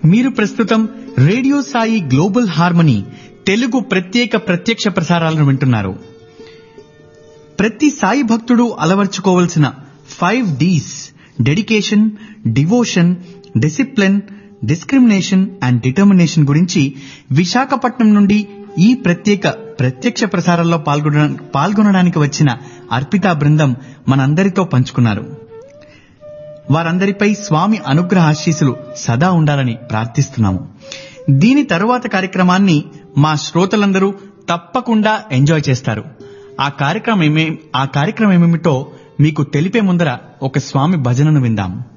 మీరు ప్రస్తుతం radio Sai global harmony Telugu ప్రత్యేక ప్రత్యక్ష ప్రసారాలను వింటున్నారు ప్రతి సాయి భక్తుడు అలవర్చుకోవలసిన five Ds dedication devotion discipline discrimination and determination గురించి విశాఖపట్నం నుండి ఈ ప్రత్యేక ప్రత్యక్ష ప్రసారంలో పాల్గొన పాల్గొనడానికి వచ్చిన అర్పితా బృందం మనందరితో పంచుకున్నారు వారందరిపై స్వామి అనుగ్రహ ఆశీస్సులు సదా ఉండాలని ప్రార్థిస్తున్నాము దీని తరువాత కార్యక్రమాన్ని మా శ్రోతలందరూ తప్పకుండా ఎంజాయ్ చేస్తారు ఆ కార్యక్రమం ఏమే ఆ కార్యక్రమం ఏమిటో మీకు తెలిపే ముందర ఒక స్వామి భజనను విందాం